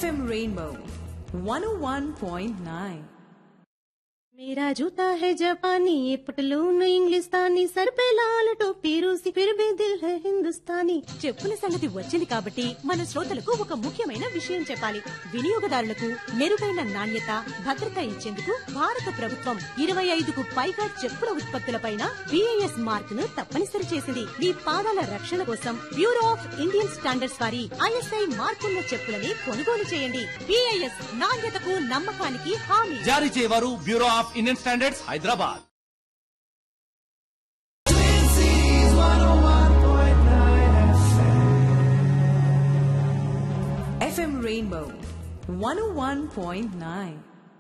FM Rainbow 101.9. मेरा जूता है जापानी ये पटलून इंग्लिस्तानी सर पे लाल टोपी रूसी फिर भी दिल है हिंदुस्तानी చెప్పుల సంగతి వచ్చింది కాబట్టి మన శ్రోతలకు ఒక ముఖ్యమైన విషయం చెప్పాలి వినియోగదారులకు మెరుగైన నాణ్యత భద్రత ఇచ్చేందుకు భారత ప్రభుత్వం ఇరవై ఐదుకు పైగా చెప్పుల ఉత్పత్తులపైన బిఐఎస్ మార్క్ ను తప్పనిసరి చేసింది మీ పాదాల రక్షణ కోసం బ్యూరో ఆఫ్ ఇండియన్ స్టాండర్డ్స్ వారి ఐఎస్ఐ మార్కున్న చెప్పులని కొనుగోలు చేయండి బిఐఎస్ నాణ్యతకు నమ్మకానికి హామీ జారీ చేయవారు bureau of Indian standards Hyderabad FM Rainbow 101.9.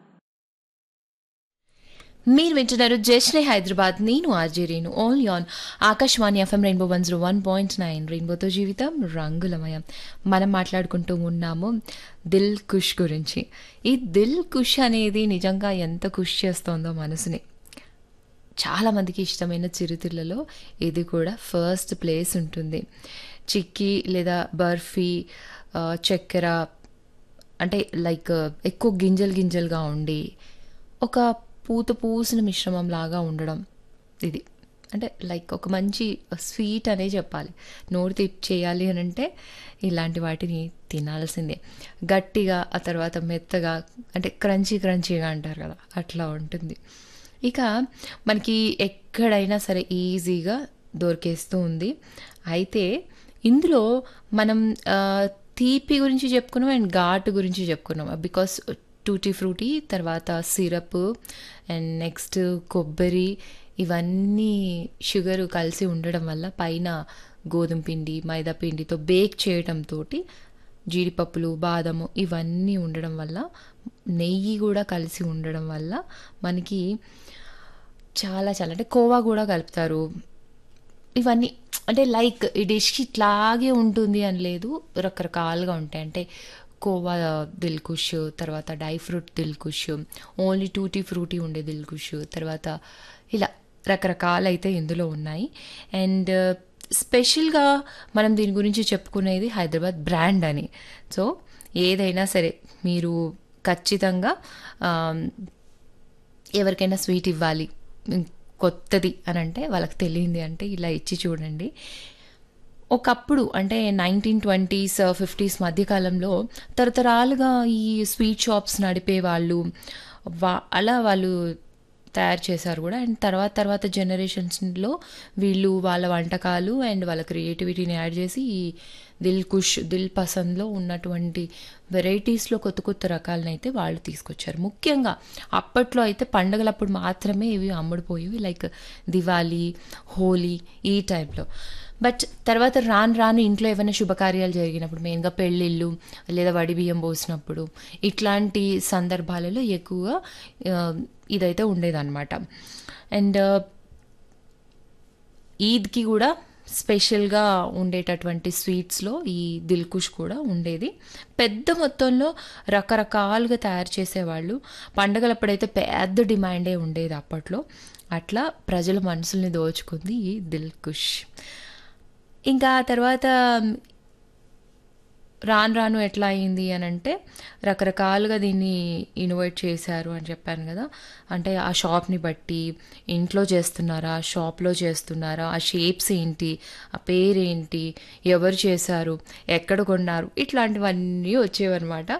మీరు వింటున్నారు జశ్నే హైదరాబాద్ నేను RJ Renu only on Akashvani FM rainbow one zero one point nine రెయిన్బోతో జీవితం రంగులమయం మనం మాట్లాడుకుంటూ ఉన్నాము దిల్ కుష్ గురించి ఈ దిల్ కుష్ అనేది నిజంగా ఎంత కుష్ చేస్తోందో మనసుని చాలా మందికి ఇష్టమైన చిరుతిళ్ళలో ఇది కూడా ఫస్ట్ ప్లేస్ ఉంటుంది చిక్కీ లేదా బర్ఫీ ఆ, చక్కెర అంటే లైక్ ఎక్కువ గింజలు గింజలుగా ఉండి ఒక పూత పూసిన మిశ్రమం లాగా ఉండడం ఇది అంటే లైక్ ఒక మంచి స్వీట్ అనే చెప్పాలి నోరు తిప్ చేయాలి అని అంటే ఇలాంటి వాటిని తినాల్సిందే గట్టిగా ఆ తర్వాత మెత్తగా అంటే క్రంచీ క్రంచీగా అంటారు కదా అట్లా ఉంటుంది ఇక మనకి ఎక్కడైనా సరే ఈజీగా దొరికేస్తూ ఉంది అయితే ఇందులో మనం ఆ, తీపి గురించి చెప్పుకున్నాం అండ్ ఘాటు గురించి చెప్పుకున్నాం బికాస్ టూటీ ఫ్రూటీ తర్వాత సిరప్ అండ్ నెక్స్ట్ కొబ్బరి ఇవన్నీ షుగర్ కలిసి ఉండడం వల్ల పైన గోధుమ పిండి మైదా పిండితో బేక్ చేయడంతో జీడిపప్పులు బాదము ఇవన్నీ ఉండడం వల్ల నెయ్యి కూడా కలిసి ఉండడం వల్ల మనకి చాలా చాలా అంటే కోవా కూడా కలుపుతారు ఇవన్నీ అంటే లైక్ ఈ డిష్ ఇట్లాగే ఉంటుంది అని లేదు రకరకాలుగా ఉంటాయి అంటే కోవా దిల్ కుష్ తర్వాత dry fruit Dilkush only tutti frutti ఉండే దిల్ కుష్ తర్వాత ఇలా రకరకాలైతే ఇందులో ఉన్నాయి అండ్ స్పెషల్గా మనం దీని గురించి చెప్పుకునేది హైదరాబాద్ బ్రాండ్ అని సో ఏదైనా సరే మీరు ఖచ్చితంగా ఆమ్, ఎవరికైనా స్వీట్ ఇవ్వాలి ఉమ్, కొత్తది అని అంటే వాళ్ళకి తెలియంది అంటే ఇలా ఇచ్చి చూడండి ఒకప్పుడు అంటే నైన్టీన్ ట్వంటీస్ ఫిఫ్టీస్ మధ్యకాలంలో తరతరాలుగా ఈ స్వీట్ షాప్స్ నడిపే వాళ్ళు వా అలా వాళ్ళు తయారు చేశారు కూడా అండ్ తర్వాత తర్వాత జనరేషన్స్లో వీళ్ళు వాళ్ళ వంటకాలు అండ్ వాళ్ళ క్రియేటివిటీని యాడ్ చేసి ఈ దిల్ కుష్ దిల్ పసంద్లో ఉన్నటువంటి వెరైటీస్లో కొత్త కొత్త రకాలను అయితే వాళ్ళు తీసుకొచ్చారు ముఖ్యంగా అప్పట్లో అయితే పండగలప్పుడు మాత్రమే ఇవి అమ్ముడుపోయేవి లైక్ దివాళీ హోలీ ఈ టైంలో బట్ తర్వాత రాను రాను ఇంట్లో ఏమైనా శుభకార్యాలు జరిగినప్పుడు మెయిన్గా పెళ్ళిళ్ళు లేదా వడి బియ్యం పోసినప్పుడు ఇట్లాంటి సందర్భాలలో ఎక్కువగా ఆ, ఇదైతే ఉండేదన్నమాట అండ్ ఈద్కి కూడా స్పెషల్గా ఉండేటటువంటి స్వీట్స్లో ఈ దిల్కుష్ కూడా ఉండేది పెద్ద మొత్తంలో రకరకాలుగా తయారు చేసేవాళ్ళు పండగలప్పుడైతే పెద్ద డిమాండే ఉండేది అప్పట్లో అట్లా ప్రజల మనసుల్ని దోచుకుంది ఈ దిల్కుష్ ఇంకా ఆ తర్వాత రాను రాను ఎట్లా అయింది అని అంటే రకరకాలుగా దీన్ని ఇన్వైట్ చేశారు అని చెప్పాను కదా అంటే ఆ షాప్ని బట్టి ఇంట్లో చేస్తున్నారా షాప్లో చేస్తున్నారా ఆ షేప్స్ ఏంటి ఆ పేరేంటి ఎవరు చేశారు ఎక్కడ కొన్నారు ఇట్లాంటివన్నీ వచ్చేవన్నమాట